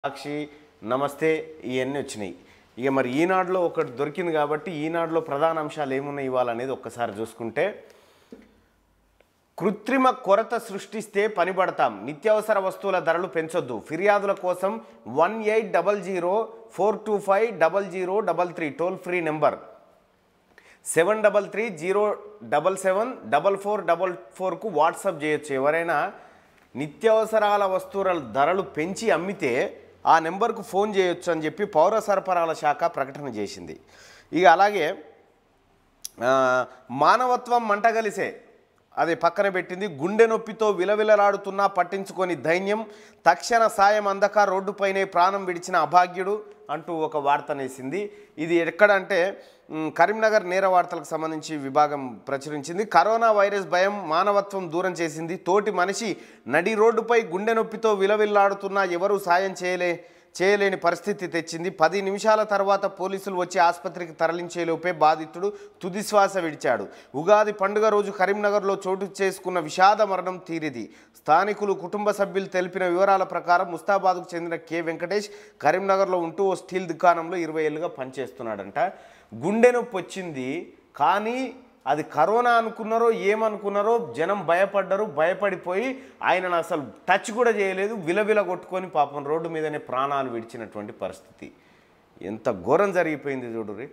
సాక్షి నమస్తే ఇవన్నీ వచ్చినాయి ఇక మరి ఈనాడులో ఒకటి దొరికింది కాబట్టి ఈనాడులో ప్రధాన అంశాలు ఏమున్నాయి ఇవ్వాలనేది ఒక్కసారి చూసుకుంటే కృత్రిమ కొరత సృష్టిస్తే పనిపడతాం నిత్యావసర వస్తువుల ధరలు పెంచొద్దు ఫిర్యాదుల కోసం one eight double zero four two five double zero double three toll free number seven double three zero double seven double four double ఫోర్కు వాట్సాప్ చేయొచ్చు ఎవరైనా నిత్యావసరాల వస్తువుల ధరలు పెంచి అమ్మితే ఆ నెంబర్కు ఫోన్ చేయొచ్చు అని చెప్పి పౌర సరఫరాల శాఖ ప్రకటన చేసింది ఇక అలాగే ఆ, మానవత్వం మంటగలిసే అది పక్కన పెట్టింది గుండె నొప్పితో విలవిలలాడుతున్నా పట్టించుకొని ధైన్యం తక్షణ సాయం అందక రోడ్డుపైనే ప్రాణం విడిచిన అభాగ్యుడు అంటూ ఒక వార్తనేసింది ఇది ఎక్కడంటే మ్, కరీంనగర్ నేర వార్తలకు సంబంధించి విభాగం ప్రచురించింది కరోనా వైరస్ భయం మానవత్వం దూరం చేసింది తోటి మనిషి నడి రోడ్డుపై గుండె నొప్పితో విలవిల్లాడుతున్నా ఎవరూ సాయం చేయలే చేయలేని పరిస్థితి తెచ్చింది పది నిమిషాల తర్వాత పోలీసులు వచ్చి ఆసుపత్రికి తరలించేలోపే బాధితుడు తుది శ్వాస విడిచాడు ఉగాది పండుగ రోజు కరీంనగర్లో చోటు చేసుకున్న విషాద మరణం తీరిది స్థానికులు కుటుంబ సభ్యులు తెలిపిన వివరాల ప్రకారం ముస్తాబాద్కు చెందిన కె వెంకటేష్ కరీంనగర్లో ఉంటూ ఓ స్టీల్ దుకాణంలో ఇరవై ఏళ్ళుగా పనిచేస్తున్నాడంట గుండె నొప్పి వచ్చింది కానీ అది కరోనా అనుకున్నారో ఏమనుకున్నారో జనం భయపడ్డారు భయపడిపోయి ఆయనను అసలు టచ్ కూడా చేయలేదు విలవిల కొట్టుకొని పాపం రోడ్డు మీదనే ప్రాణాలు విడిచినటువంటి పరిస్థితి ఎంత ఘోరం జరిగిపోయింది చూడురి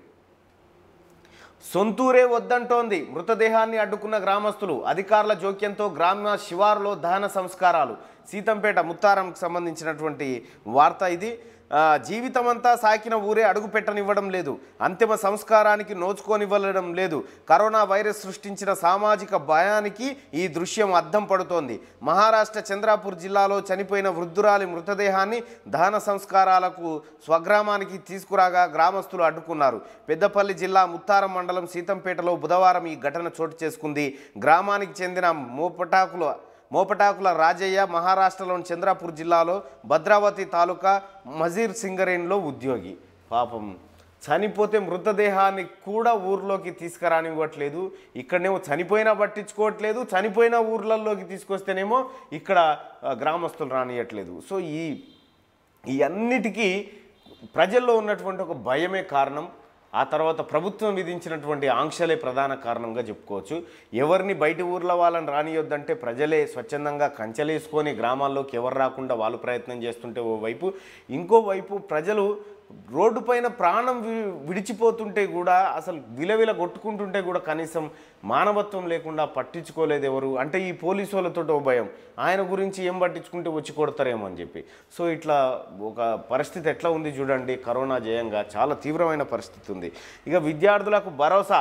సొంతూరే వద్దంటోంది మృతదేహాన్ని అడ్డుకున్న గ్రామస్తులు అధికారుల జోక్యంతో గ్రామ శివారులో దహన సంస్కారాలు సీతంపేట ముత్తారంకు సంబంధించినటువంటి వార్త ఇది ఆ, జీవితమంతా సాకిన ఊరే అడుగు పెట్టనివ్వడం లేదు అంతిమ సంస్కారానికి నోచుకోనివ్వడం లేదు కరోనా వైరస్ సృష్టించిన సామాజిక భయానికి ఈ దృశ్యం అద్దం పడుతోంది మహారాష్ట్ర చంద్రాపూర్ జిల్లాలో చనిపోయిన వృద్ధురాలి మృతదేహాన్ని దహన సంస్కారాలకు స్వగ్రామానికి తీసుకురాగా గ్రామస్తులు అడ్డుకున్నారు పెద్దపల్లి జిల్లా ముత్తారం మండలం సీతంపేటలో బుధవారం ఈ ఘటన చోటు చేసుకుంది గ్రామానికి చెందిన మోపటాకుల మోపటాకుల రాజయ్య మహారాష్ట్రలోని చంద్రాపూర్ జిల్లాలో భద్రావతి తాలూకా మజీర్ సింగరేన్లో ఉద్యోగి పాపం చనిపోతే మృతదేహాన్ని కూడా ఊర్లోకి తీసుకురానివ్వట్లేదు ఇక్కడనేమో చనిపోయినా పట్టించుకోవట్లేదు చనిపోయిన ఊర్లలోకి తీసుకొస్తేనేమో ఇక్కడ ఆ, గ్రామస్తులు రానియట్లేదు సో ఈ ఈ అన్నిటికీ ప్రజల్లో ఉన్నటువంటి ఒక భయమే కారణం ఆ తర్వాత ప్రభుత్వం విధించినటువంటి ఆంక్షలే ప్రధాన కారణంగా చెప్పుకోవచ్చు ఎవరిని బయట ఊర్ల వాళ్ళని రానియొద్దంటే ప్రజలే స్వచ్ఛందంగా కంచెలేసుకొని గ్రామాల్లోకి ఎవరు రాకుండా వాళ్ళు ప్రయత్నం చేస్తుంటే ఓ వైపు ఇంకో వైపు ప్రజలు రోడ్డు పైన ప్రాణం వి- విడిచిపోతుంటే కూడా అసలు విలవిల కొట్టుకుంటుంటే కూడా కనీసం మానవత్వం లేకుండా పట్టించుకోలేదు ఎవరు అంటే ఈ పోలీసు వాళ్ళతో ఓ భయం ఆయన గురించి ఏం పట్టించుకుంటే వచ్చి కొడతారేమో అని చెప్పి సో ఇట్లా ఒక పరిస్థితి ఎట్లా ఉంది చూడండి కరోనా జయంగా చాలా తీవ్రమైన పరిస్థితి ఉంది ఇక విద్యార్థులకు భరోసా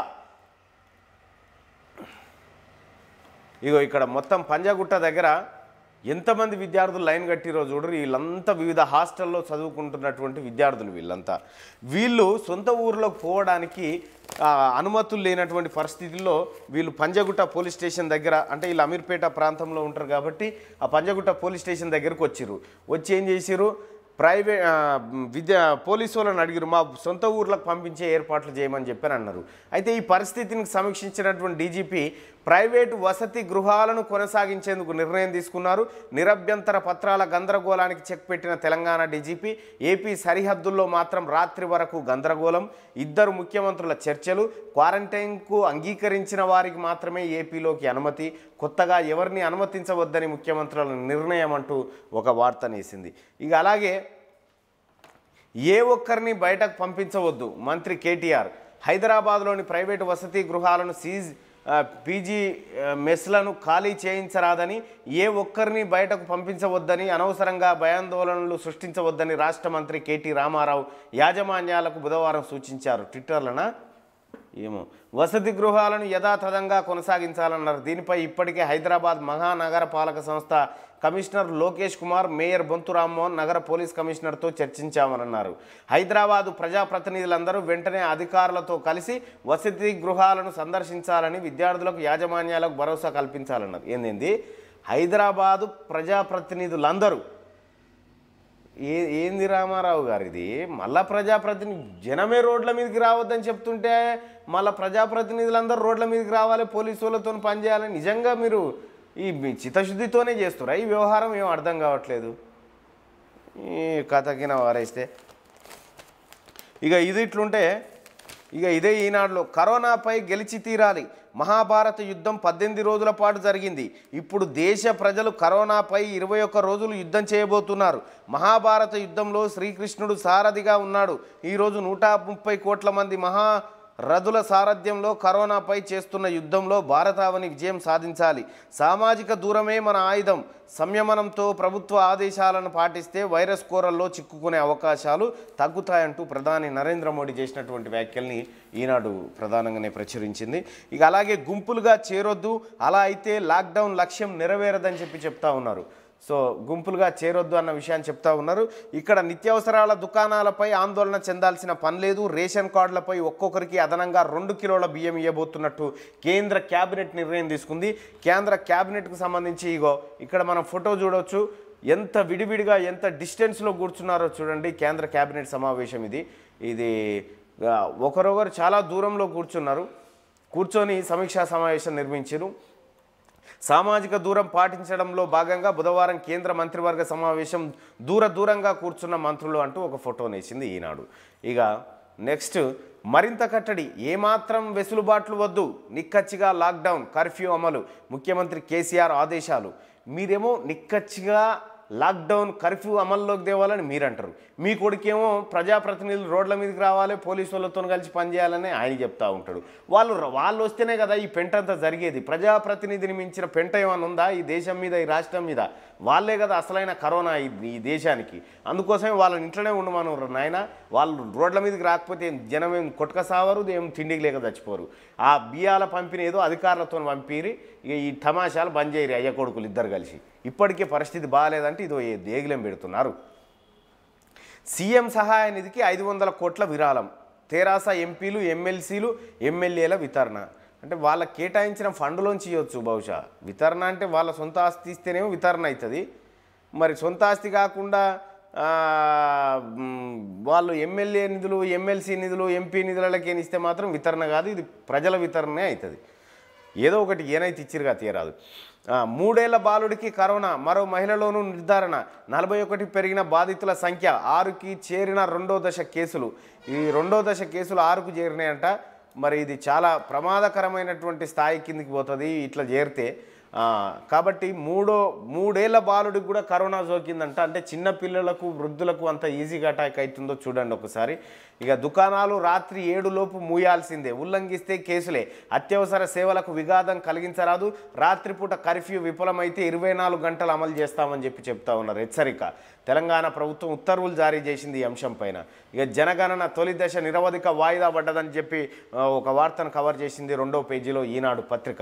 ఇగో ఇక్కడ మొత్తం పంజాగుట్ట దగ్గర ఎంతమంది విద్యార్థులు లైన్ కట్టిరో చూడరు వీళ్ళంతా వివిధ హాస్టల్లో చదువుకుంటున్నటువంటి విద్యార్థులు వీళ్ళంతా వీళ్ళు సొంత ఊర్లోకి పోవడానికి ఆ, అనుమతులు లేనటువంటి పరిస్థితుల్లో వీళ్ళు పంజగుట్ట పోలీస్ స్టేషన్ దగ్గర అంటే వీళ్ళు అమీర్పేట ప్రాంతంలో ఉంటారు కాబట్టి ఆ పంజగుట్ట పోలీస్ స్టేషన్ దగ్గరకు వచ్చిర్రు వచ్చి ఏం చేసిర్రు ప్రైవేట్ విద్యా పోలీసు వాళ్ళని అడిగారు మా సొంత ఊర్లకు పంపించే ఏర్పాట్లు చేయమని చెప్పని అన్నారు అయితే ఈ పరిస్థితిని సమీక్షించినటువంటి డీజీపీ ప్రైవేటు వసతి గృహాలను కొనసాగించేందుకు నిర్ణయం తీసుకున్నారు నిరభ్యంతర పత్రాల గందరగోళానికి చెక్ పెట్టిన తెలంగాణ డీజీపీ ఏపీ సరిహద్దుల్లో మాత్రం రాత్రి వరకు గందరగోళం ఇద్దరు ముఖ్యమంత్రుల చర్చలు క్వారంటైన్కు అంగీకరించిన వారికి మాత్రమే ఏపీలోకి అనుమతి కొత్తగా ఎవరిని అనుమతించవద్దని ముఖ్యమంత్రుల నిర్ణయం అంటూ ఒక వార్తనేసింది ఇక అలాగే ఏ ఒక్కరిని బయటకు పంపించవద్దు మంత్రి కేటీఆర్ హైదరాబాద్లోని ప్రైవేటు వసతి గృహాలను సీజ్ ఆ, పీజీ ఆ, మెస్లను ఖాళీ చేయించరాదని ఏ ఒక్కరిని బయటకు పంపించవద్దని అనవసరంగా భయాందోళనలు సృష్టించవద్దని రాష్ట్ర మంత్రి కేటీ రామారావు యాజమాన్యాలకు బుధవారం సూచించారు ట్విట్టర్లన ఏమో వసతి గృహాలను యథాతథంగా కొనసాగించాలన్నారు దీనిపై ఇప్పటికే హైదరాబాద్ మహానగర పాలక సంస్థ కమిషనర్ లోకేష్ కుమార్ మేయర్ బొంతు రామ్మోహన్ నగర పోలీస్ కమిషనర్తో చర్చించామన్నారు హైదరాబాదు ప్రజాప్రతినిధులందరూ వెంటనే అధికారులతో కలిసి వసతి గృహాలను సందర్శించాలని విద్యార్థులకు యాజమాన్యాలకు భరోసా కల్పించాలన్నారు ఏంది హైదరాబాదు ప్రజాప్రతినిధులందరూ ఏ ఏంది రామారావు గారు ఇది మళ్ళా ప్రజాప్రతినిధి జనమే రోడ్ల మీదకి రావద్దని చెప్తుంటే మళ్ళా ప్రజాప్రతినిధులందరూ రోడ్ల మీదకి రావాలి పోలీసు వాళ్ళతో పనిచేయాలని నిజంగా మీరు ఈ మీ చిత్తశుద్ధితోనే చేస్తురా ఈ వ్యవహారం ఏం అర్థం కావట్లేదు ఈ కథకిన వారేస్తే ఇక ఇది ఇట్లుంటే ఇక ఇదే ఈనాడులో కరోనాపై గెలిచి తీరాలి మహాభారత యుద్ధం పద్దెనిమిది రోజుల పాటు జరిగింది ఇప్పుడు దేశ ప్రజలు కరోనాపై ఇరవై ఒక్క రోజులు యుద్ధం చేయబోతున్నారు మహాభారత యుద్ధంలో శ్రీకృష్ణుడు సారథిగా ఉన్నాడు ఈరోజు నూట ముప్పై కోట్ల మంది మహా రథుల సారథ్యంలో కరోనాపై చేస్తున్న యుద్ధంలో భారతావని విజయం సాధించాలి సామాజిక దూరమే మన ఆయుధం సంయమనంతో ప్రభుత్వ ఆదేశాలను పాటిస్తే వైరస్ కోరల్లో చిక్కుకునే అవకాశాలు తగ్గుతాయంటూ ప్రధాని నరేంద్ర మోడీ చేసినటువంటి వ్యాఖ్యల్ని ఈనాడు ప్రధానంగానే ప్రచురించింది ఇక అలాగే గుంపులుగా చేరొద్దు అలా అయితే లాక్డౌన్ లక్ష్యం నెరవేరదని చెప్పి చెప్తా ఉన్నారు సో గుంపులుగా చేరొద్దు అన్న విషయాన్ని చెప్తా ఉన్నారు ఇక్కడ నిత్యావసరాల దుకాణాలపై ఆందోళన చెందాల్సిన పని లేదు రేషన్ కార్డులపై ఒక్కొక్కరికి అదనంగా రెండు కిలోల బియ్యం ఇవ్వబోతున్నట్టు కేంద్ర క్యాబినెట్ నిర్ణయం తీసుకుంది కేంద్ర క్యాబినెట్కు సంబంధించి ఇగో ఇక్కడ మనం ఫోటో చూడొచ్చు ఎంత విడివిడిగా ఎంత డిస్టెన్స్లో కూర్చున్నారో చూడండి కేంద్ర క్యాబినెట్ సమావేశం ఇది ఇది ఆ, ఒకరొకరు చాలా దూరంలో కూర్చున్నారు కూర్చొని సమీక్షా సమావేశం నిర్మించారు సామాజిక దూరం పాటించడంలో భాగంగా బుధవారం కేంద్ర మంత్రివర్గ సమావేశం దూర దూరంగా కూర్చున్న మంత్రులు అంటూ ఒక ఫోటో నేసింది ఈనాడు ఇక నెక్స్ట్ మరింత కట్టడి ఏమాత్రం వెసులుబాట్లు వద్దు నిక్కచ్చిగా లాక్డౌన్ కర్ఫ్యూ అమలు ముఖ్యమంత్రి కేసీఆర్ ఆదేశాలు మీరేమో నిక్కచ్చిగా లాక్డౌన్ కర్ఫ్యూ అమల్లోకి తేవాలని మీరు అంటారు మీ కొడుకేమో ప్రజాప్రతినిధులు రోడ్ల మీదకి రావాలి పోలీసు వాళ్ళతో కలిసి పనిచేయాలని ఆయన చెప్తా ఉంటాడు వాళ్ళు వాళ్ళు వస్తేనే కదా ఈ పెంట అంతా జరిగేది ప్రజాప్రతినిధిని మించిన పెంట ఏమైనా ఉందా ఈ దేశం మీద ఈ రాష్ట్రం మీద వాళ్ళే కదా అసలైన కరోనా ఈ ఈ దేశానికి అందుకోసమే వాళ్ళని ఇంట్లోనే ఉండమను నాయన వాళ్ళు రోడ్ల మీదకి రాకపోతే ఏం జనం ఏం కొట్టుక సావరు ఏం తిండికి లేక చచ్చిపోరు ఆ బియ్యాల పంపిణీ ఏదో అధికారులతో పంపిరి ఇక ఈ తమాషాలు బంద్ చేయరు అయ్య కొడుకులు ఇద్దరు కలిసి ఇప్పటికే పరిస్థితి బాగాలేదంటే ఇదో ఏ దేగులం పెడుతున్నారు సీఎం సహాయ నిధికి ఐదు వందల కోట్ల విరాళం తెరాస ఎంపీలు ఎమ్మెల్సీలు ఎమ్మెల్యేల వితరణ అంటే వాళ్ళకి కేటాయించిన ఫండ్లోంచి ఇవ్వచ్చు బహుశా వితరణ అంటే వాళ్ళ సొంత ఆస్తి ఇస్తేనేమో వితరణ అవుతుంది మరి సొంత ఆస్తి కాకుండా ఆ, మ్, వాళ్ళు ఎమ్మెల్యే నిధులు ఎమ్మెల్సీ నిధులు ఎంపీ నిధులకి ఇస్తే మాత్రం వితరణ కాదు ఇది ప్రజల వితరణే అవుతుంది ఏదో ఒకటి ఏనైతే ఇచ్చిరుగా తీరాదు ఆ, మూడేళ్ల బాలుడికి కరోనా మరో మహిళలోనూ నిర్ధారణ నలభై ఒకటి పెరిగిన బాధితుల సంఖ్య ఆరుకి చేరిన రెండో దశ కేసులు ఈ రెండో దశ కేసులు ఆరుకు చేరినాయంట మరి ఇది చాలా ప్రమాదకరమైనటువంటి స్థాయి కిందికి పోతుంది ఇట్లా చేరితే ఆ, కాబట్టి మూడో మూడేళ్ల బాలుడికి కూడా కరోనా సోకిందంట అంటే చిన్న పిల్లలకు వృద్ధులకు అంత ఈజీగా అటాక్ అవుతుందో చూడండి ఒకసారి ఇక దుకాణాలు రాత్రి ఏడు లోపు మూయాల్సిందే ఉల్లంఘిస్తే కేసులే అత్యవసర సేవలకు విఘాతం కలిగించరాదు రాత్రిపూట కర్ఫ్యూ విఫలమైతే ఇరవై నాలుగు గంటలు అమలు చేస్తామని చెప్పి చెప్తా ఉన్నారు హెచ్చరిక తెలంగాణ ప్రభుత్వం ఉత్తర్వులు జారీ చేసింది ఈ అంశం పైన ఇక జనగణన తొలి దశ నిరవధిక వాయిదా పడ్డదని చెప్పి ఆ, ఒక వార్తను కవర్ చేసింది రెండో పేజీలో ఈనాడు పత్రిక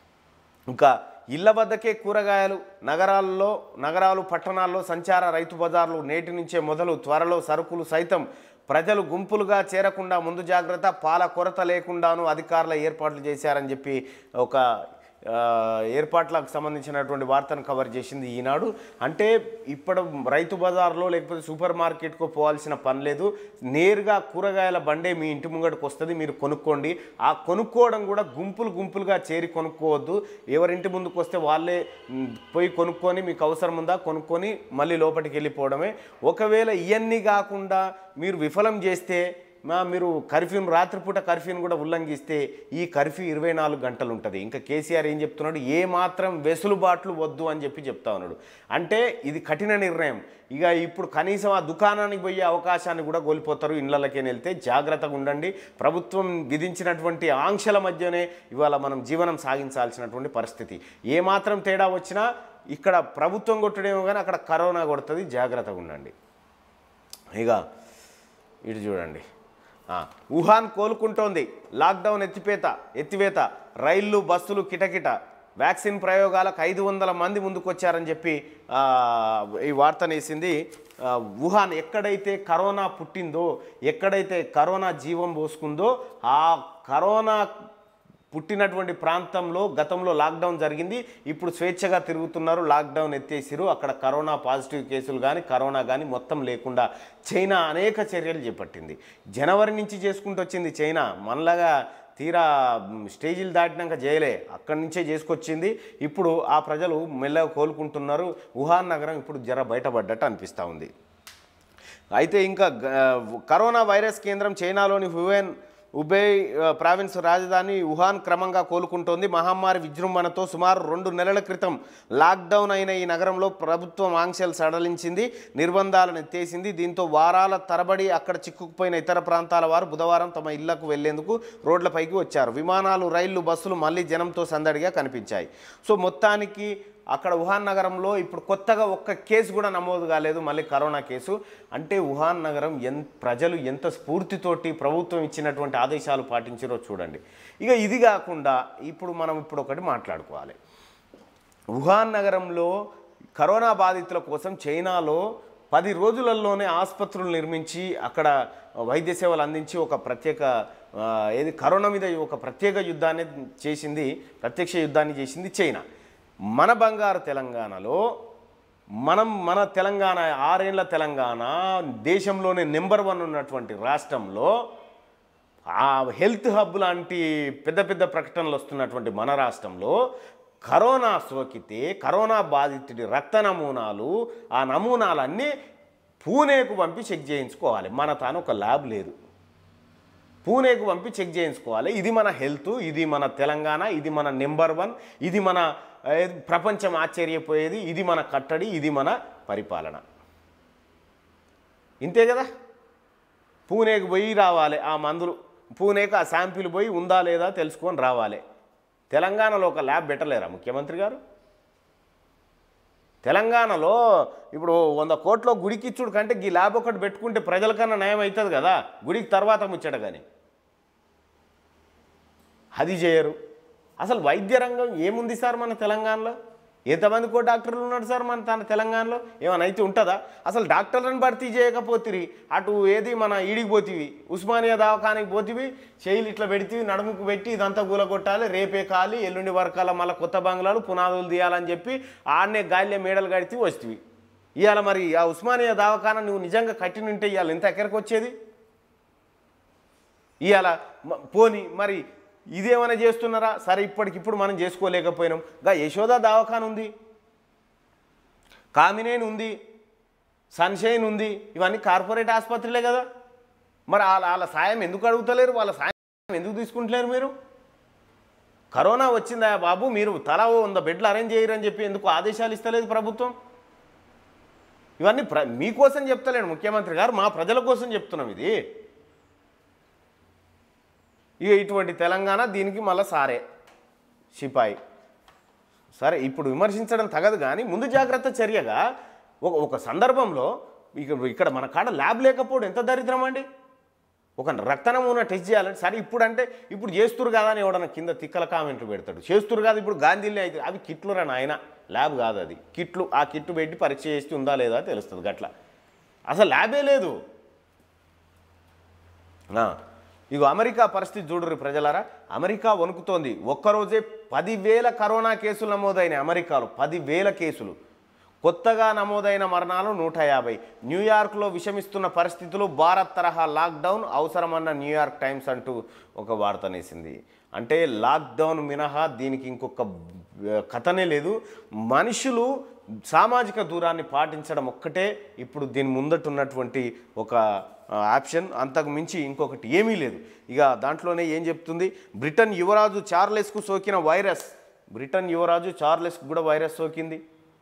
ఇంకా ఇళ్ల వద్దకే కూరగాయలు నగరాల్లో నగరాలు పట్టణాల్లో సంచార రైతు బజార్లు నేటి నుంచే మొదలు త్వరలో సరుకులు సైతం ప్రజలు గుంపులుగా చేరకుండా ముందు జాగ్రత్త పాల కొరత లేకుండాను అధికారుల ఏర్పాట్లు చేశారని చెప్పి ఒక ఆ, ఏర్పాట్లకు సంబంధించినటువంటి వార్తను కవర్ చేసింది ఈనాడు అంటే ఇప్పుడు రైతు బజార్లో లేకపోతే సూపర్ మార్కెట్కో పోవాల్సిన పని లేదు నేరుగా కూరగాయల బండే మీ ఇంటి ముంగడికి వస్తుంది మీరు కొనుక్కోండి ఆ కొనుక్కోవడం కూడా గుంపులు గుంపులుగా చేరి కొనుక్కోవద్దు ఎవరింటి ముందుకు వస్తే వాళ్ళే మ్, పోయి కొనుక్కొని మీకు అవసరం ఉందా కొనుక్కొని మళ్ళీ లోపలికి వెళ్ళిపోవడమే ఒకవేళ ఇవన్నీ కాకుండా మీరు విఫలం చేస్తే మా మీరు కర్ఫ్యూను రాత్రిపూట కర్ఫ్యూని కూడా ఉల్లంఘిస్తే ఈ కర్ఫ్యూ ఇరవై నాలుగు గంటలు ఉంటుంది ఇంకా కేసీఆర్ ఏం చెప్తున్నాడు ఏ మాత్రం వెసులుబాట్లు వద్దు అని చెప్పి చెప్తా ఉన్నాడు అంటే ఇది కఠిన నిర్ణయం ఇక ఇప్పుడు కనీసం ఆ దుకాణానికి పోయే అవకాశాన్ని కూడా కోల్పోతారు ఇళ్ళకి వెళ్తే జాగ్రత్తగా ఉండండి ప్రభుత్వం విధించినటువంటి ఆంక్షల మధ్యనే ఇవాళ మనం జీవనం సాగించాల్సినటువంటి పరిస్థితి ఏ మాత్రం తేడా వచ్చినా ఇక్కడ ప్రభుత్వం కొట్టడేమో కానీ అక్కడ కరోనా కొడుతుంది జాగ్రత్తగా ఉండండి ఇక ఇటు చూడండి ఆ, వుహాన్ కోలుకుంటోంది లాక్డౌన్ ఎత్తిపేత ఎత్తివేత రైళ్లు బస్సులు కిటకిట వ్యాక్సిన్ ప్రయోగాలకు ఐదు వందల మంది ముందుకొచ్చారని చెప్పి ఆ, ఈ వార్తనేసింది ఆ, వుహాన్ ఎక్కడైతే కరోనా పుట్టిందో ఎక్కడైతే కరోనా జీవం పోసుకుందో ఆ కరోనా పుట్టినటువంటి ప్రాంతంలో గతంలో లాక్డౌన్ జరిగింది ఇప్పుడు స్వేచ్ఛగా తిరుగుతున్నారు లాక్డౌన్ ఎత్తేసిరు అక్కడ కరోనా పాజిటివ్ కేసులు కానీ కరోనా కానీ మొత్తం లేకుండా చైనా అనేక చర్యలు చేపట్టింది జనవరి నుంచి చేసుకుంటూ వచ్చింది చైనా మనలాగా తీరా మ్, స్టేజీలు దాటినాక చేయలే అక్కడి నుంచే చేసుకొచ్చింది ఇప్పుడు ఆ ప్రజలు మెల్లగా కోలుకుంటున్నారు వుహాన్ నగరం ఇప్పుడు జర బయటపడ్డట్టు అనిపిస్తూ ఉంది అయితే ఇంకా గ- కరోనా వైరస్ కేంద్రం చైనాలోని హువెన్ ఉబేయ్ ఆ, ప్రావిన్స్ రాజధాని వుహాన్ క్రమంగా కోలుకుంటోంది మహమ్మారి విజృంభణతో సుమారు రెండు నెలల క్రితం లాక్డౌన్ అయిన ఈ నగరంలో ప్రభుత్వం ఆంక్షలు సడలించింది నిర్బంధాలను ఎత్తేసింది దీంతో వారాల తరబడి అక్కడ చిక్కుకుపోయిన ఇతర ప్రాంతాల వారు బుధవారం తమ ఇళ్లకు వెళ్లేందుకు రోడ్లపైకి వచ్చారు విమానాలు రైళ్లు బస్సులు మళ్ళీ జనంతో సందడిగా కనిపించాయి సో మొత్తానికి అక్కడ వుహాన్ నగరంలో ఇప్పుడు కొత్తగా ఒక్క కేసు కూడా నమోదు కాలేదు మళ్ళీ కరోనా కేసు అంటే వుహాన్ నగరం ఎన్ ప్రజలు ఎంత స్ఫూర్తితోటి ప్రభుత్వం ఇచ్చినటువంటి ఆదేశాలు పాటించారో చూడండి ఇక ఇది కాకుండా ఇప్పుడు మనం ఇప్పుడు ఒకటి మాట్లాడుకోవాలి వుహాన్ నగరంలో కరోనా బాధితుల కోసం చైనాలో పది రోజులలోనే ఆసుపత్రులు నిర్మించి అక్కడ వైద్య సేవలు అందించి ఒక ప్రత్యేక ఆ, ఏది కరోనా మీద ఒక ప్రత్యేక యుద్ధాన్ని చేసింది ప్రత్యక్ష యుద్ధాన్ని చేసింది చైనా మన బంగారు తెలంగాణలో మనం మన తెలంగాణ ఆరేళ్ల తెలంగాణ దేశంలోనే నెంబర్ వన్ ఉన్నటువంటి రాష్ట్రంలో ఆ హెల్త్ హబ్ లాంటి పెద్ద పెద్ద ప్రకటనలు వస్తున్నటువంటి మన రాష్ట్రంలో కరోనా సోకితే కరోనా బాధితుడి రక్త నమూనాలు ఆ నమూనాలన్నీ పూణేకు పంపి చెక్ చేయించుకోవాలి మన తాను ఒక ల్యాబ్ లేదు పూణేకు పంపి చెక్ చేయించుకోవాలి ఇది మన హెల్త్ ఇది మన తెలంగాణ ఇది మన నెంబర్ వన్ ఇది మన ఏ, ప్రపంచం ఆశ్చర్యపోయేది ఇది మన కట్టడి ఇది మన పరిపాలన ఇంతే కదా పూణేకి పోయి రావాలి ఆ మందులు పూణేకి ఆ శాంపిల్ పోయి ఉందా లేదా తెలుసుకొని రావాలి తెలంగాణలో ఒక ల్యాబ్ పెట్టలేరా ముఖ్యమంత్రి గారు తెలంగాణలో ఇప్పుడు వంద కోట్ల గుడికి ఇచ్చుడు కంటే ఈ ల్యాబ్ ఒకటి పెట్టుకుంటే ప్రజలకన్నా నయం అవుతుంది కదా గుడికి తర్వాత ముచ్చట కానీ అది చేయరు అసలు వైద్య రంగం ఏముంది సార్ మన తెలంగాణలో ఎంతమందికో డాక్టర్లు ఉన్నారు సార్ మన తన తెలంగాణలో ఏమైనా అయితే ఉంటుందా అసలు డాక్టర్లను భర్తీ చేయకపోతిరి అటు ఏది మన ఈడికి పోతివి ఉస్మానియా దవాఖానికి పోతివి చేయిలు ఇట్లా పెడితివి నడుముకు పెట్టి ఇదంతా కూలగొట్టాలి రేపే కాలి ఎల్లుండి వరకాల మళ్ళీ కొత్త బంగ్లాలు పునాదులు తీయాలని చెప్పి ఆడనే గాలిలో మేడలు కడితే వస్తుంది ఇవాళ మరి ఆ ఉస్మానియా దవాఖాన నువ్వు నిజంగా కట్టినుంటే ఇవాళ ఎంత ఎక్కడికి వచ్చేది ఇవాళ మ- పోని మరి ఇదేమైనా చేస్తున్నారా సరే ఇప్పటికిప్పుడు మనం చేసుకోలేకపోయినాం గా యశోద దవాఖాన ఉంది కామినేని ఉంది సన్షైన్ ఉంది ఇవన్నీ కార్పొరేట్ ఆసుపత్రులే కదా మరి వాళ్ళ వాళ్ళ సాయం ఎందుకు అడుగుతలేరు వాళ్ళ సాయం ఎందుకు తీసుకుంటలేరు మీరు కరోనా వచ్చిందా బాబు మీరు తల ఓ వంద బెడ్లు అరేంజ్ చేయరని చెప్పి ఎందుకు ఆదేశాలు ఇస్తలేదు ప్రభుత్వం ఇవన్నీ ప్ర మీకోసం చెప్తలేను ముఖ్యమంత్రి గారు మా ప్రజల కోసం చెప్తున్నాం ఇది ఇక ఇటువంటి తెలంగాణ దీనికి మళ్ళీ సారే సిపాయి సరే ఇప్పుడు విమర్శించడం తగదు కానీ ముందు జాగ్రత్త చర్యగా ఒక ఒక సందర్భంలో ఇక ఇక్కడ మన కాడ ల్యాబ్ లేకపోవడం ఎంత దరిద్రం అండి ఒక రక్త నమూనా టెస్ట్ చేయాలంటే సరే ఇప్పుడు అంటే ఇప్పుడు చేస్తురు కదా అని ఎవడన్నా కింద తిక్కల కామెంట్లు పెడతాడు చేస్తురు కాదు ఇప్పుడు గాంధీలో అయితే అవి కిట్లు రా నాయన ల్యాబ్ కాదు అది కిట్లు ఆ కిట్లు పెట్టి పరీక్ష చేసి ఉందా లేదా తెలుస్తుంది గట్ల అసలు ల్యాబే లేదు ఆ, ఇగో అమెరికా పరిస్థితి చూడరు ప్రజలారా అమెరికా వణుకుతోంది ఒక్కరోజే పదివేల కరోనా కేసులు నమోదైనాయి అమెరికాలో పదివేల కేసులు కొత్తగా నమోదైన మరణాలు నూట యాభై న్యూయార్క్లో విషమిస్తున్న పరిస్థితులు భారత్ తరహా లాక్డౌన్ అవసరమన్న న్యూయార్క్ టైమ్స్ అంటూ ఒక వార్తనేసింది అంటే లాక్డౌన్ మినహా దీనికి ఇంకొక ఆ, కథనే లేదు మనుషులు సామాజిక దూరాన్ని పాటించడం ఒక్కటే ఇప్పుడు దీని ముందట ఉన్నటువంటి ఒక ఆ, ఆప్షన్ అంతకు మించి ఇంకొకటి ఏమీ లేదు ఇక దాంట్లోనే ఏం చెప్తుంది బ్రిటన్ యువరాజు చార్లెస్కు సోకిన వైరస్ బ్రిటన్ యువరాజు చార్లెస్కు కూడా వైరస్ సోకింది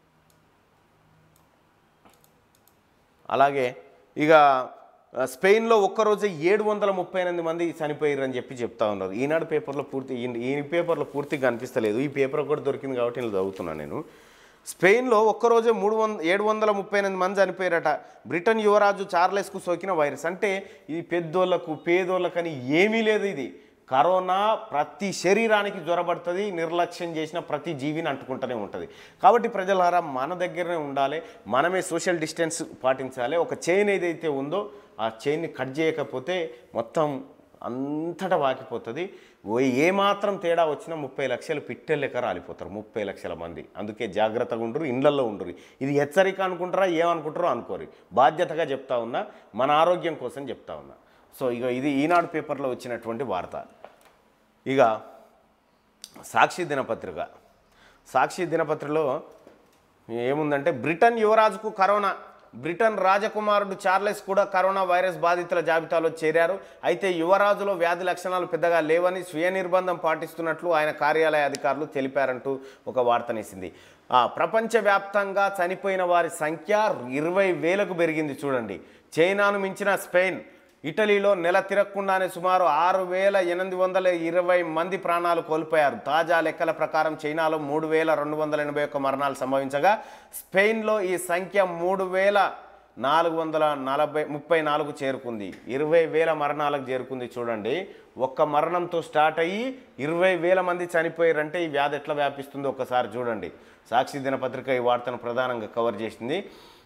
అలాగే ఇక ఆ, స్పెయిన్లో ఒక్కరోజే ఏడు వందల ముప్పై ఎనిమిది మంది చనిపోయారని చెప్పి చెప్తా ఉన్నారు ఈనాడు పేపర్లో పూర్తి ఈ- ఈ పేపర్లో పూర్తిగా కనిపిస్తలేదు ఈ పేపర్ కూడా దొరికింది కాబట్టి నేను చదువుతున్నాను నేను స్పెయిన్లో ఒక్కరోజే మూడు వంద ఏడు వందల ముప్పై ఎనిమిది మంది చనిపోయారట బ్రిటన్ యువరాజు చార్లెస్కు సోకిన వైరస్ అంటే ఇది పెద్దోళ్ళకు పేదోళ్ళకని ఏమీ లేదు ఇది కరోనా ప్రతి శరీరానికి జ్వరబడుతుంది నిర్లక్ష్యం చేసిన ప్రతి జీవిని అంటుకుంటూనే ఉంటుంది కాబట్టి ప్రజలారా మన దగ్గరనే ఉండాలి మనమే సోషల్ డిస్టెన్స్ పాటించాలి ఒక చైన్ ఏదైతే ఉందో ఆ చైన్ని కట్ చేయకపోతే మొత్తం అంతటా వాకిపోతుంది ఓ ఏమాత్రం తేడా వచ్చినా ముప్పై లక్షలు పిట్టెల లెక్క రాలిపోతారు ముప్పై లక్షల మంది అందుకే జాగ్రత్తగా ఉండరు ఇండ్లల్లో ఉండరు ఇది హెచ్చరిక అనుకుంటారా ఏమనుకుంటారో అనుకోరు బాధ్యతగా చెప్తా ఉన్నా మన ఆరోగ్యం కోసం చెప్తా ఉన్నా సో ఇక ఇది ఈనాడు పేపర్లో వచ్చినటువంటి వార్త ఇక సాక్షి దినపత్రిక సాక్షి దినపత్రికలో ఏముందంటే బ్రిటన్ యువరాజుకు కరోనా బ్రిటన్ రాజకుమారుడు చార్లెస్ కూడా కరోనా వైరస్ బాధితుల జాబితాలో చేరారు అయితే యువరాజులో వ్యాధి లక్షణాలు పెద్దగా లేవని స్వీయ నిర్బంధం పాటిస్తున్నట్లు ఆయన కార్యాలయ అధికారులు తెలిపారంటూ ఒక వార్తనేసింది ఆ, ప్రపంచవ్యాప్తంగా చనిపోయిన వారి సంఖ్య ఇరవై వేలకు పెరిగింది చూడండి చైనాను మించిన స్పెయిన్ ఇటలీలో నెల తిరగకుండానే సుమారు ఆరు వేల ఎనిమిది వందల ఇరవై మంది ప్రాణాలు కోల్పోయారు తాజా లెక్కల ప్రకారం చైనాలో మూడు వేల రెండు వందల ఎనభై ఒక్క మరణాలు సంభవించగా స్పెయిన్లో ఈ సంఖ్య మూడు వేల నాలుగు వందల నలభై ముప్పై నాలుగు చేరుకుంది ఇరవై వేల మరణాలకు చేరుకుంది చూడండి ఒక్క మరణంతో స్టార్ట్ అయ్యి ఇరవై వేల మంది చనిపోయారంటే ఈ వ్యాధి ఎట్లా వ్యాపిస్తుందో ఒకసారి చూడండి సాక్షి దినపత్రిక ఈ వార్తను ప్రధానంగా కవర్ చేసింది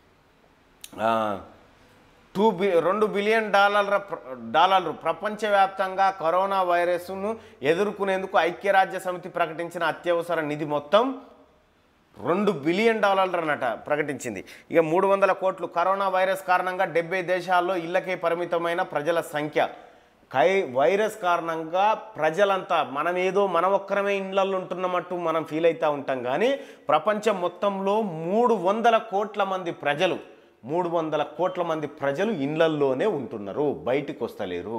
ఆ, టూ బి రెండు బిలియన్ డాలర్ల ప్ర- డాలర్లు ప్రపంచవ్యాప్తంగా కరోనా వైరస్ను ఎదుర్కొనేందుకు ఐక్యరాజ్య సమితి ప్రకటించిన అత్యవసర నిధి మొత్తం రెండు బిలియన్ డాలర్లనట ప్రకటించింది ఇక మూడు వందల కోట్లు కరోనా వైరస్ కారణంగా డెబ్బై దేశాల్లో ఇళ్లకే పరిమితమైన ప్రజల సంఖ్య కై వైరస్ కారణంగా ప్రజలంతా మనం ఏదో మన ఒక్కరమే ఇళ్లలో ఉంటున్నమట్టు మనం ఫీల్ అవుతూ ఉంటాం కానీ ప్రపంచం మొత్తంలో మూడు వందల కోట్ల మంది ప్రజలు మూడు వందల కోట్ల మంది ప్రజలు ఇళ్లల్లోనే ఉంటున్నారు బయటికి వస్తలేరు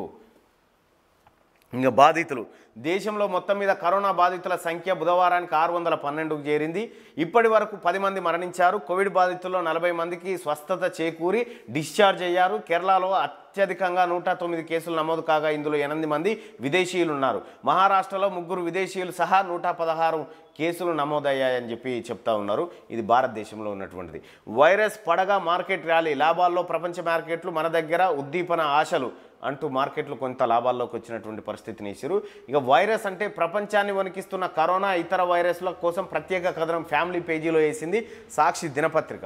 ఇంకా బాధితులు దేశంలో మొత్తం మీద కరోనా బాధితుల సంఖ్య బుధవారానికి ఆరు వందల పన్నెండుకు చేరింది ఇప్పటి వరకు పది మంది మరణించారు కోవిడ్ బాధితుల్లో నలభై మందికి స్వస్థత చేకూరి డిశ్చార్జ్ అయ్యారు కేరళలో అత్యధికంగా నూట తొమ్మిది కేసులు నమోదు కాగా ఇందులో ఎనిమిది మంది విదేశీయులు ఉన్నారు మహారాష్ట్రలో ముగ్గురు విదేశీయులు సహా నూట పదహారు కేసులు నమోదయ్యాయని చెప్పి చెప్తా ఉన్నారు ఇది భారతదేశంలో ఉన్నటువంటిది వైరస్ పడగా మార్కెట్ ర్యాలీ లాభాల్లో ప్రపంచ మార్కెట్లు మన దగ్గర ఉద్దీపన ఆశలు అంటూ మార్కెట్లు కొంత లాభాల్లోకి వచ్చినటువంటి పరిస్థితిని ఇచ్చారు ఇక వైరస్ అంటే ప్రపంచాన్ని వణికిస్తున్న కరోనా ఇతర వైరస్ల కోసం ప్రత్యేక కథనం ఫ్యామిలీ పేజీలో వేసింది సాక్షి దినపత్రిక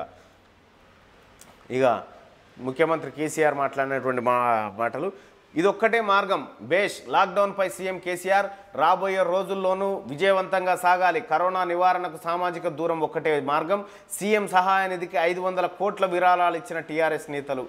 ఇక ముఖ్యమంత్రి కేసీఆర్ మాట్లాడినటువంటి మా మాటలు ఇది ఒక్కటే మార్గం బేష్ లాక్డౌన్పై సీఎం కేసీఆర్ రాబోయే రోజుల్లోనూ విజయవంతంగా సాగాలి కరోనా నివారణకు సామాజిక దూరం ఒక్కటే మార్గం సీఎం సహాయ నిధికి ఐదు వందల కోట్ల విరాళాలు ఇచ్చిన టీఆర్ఎస్ నేతలు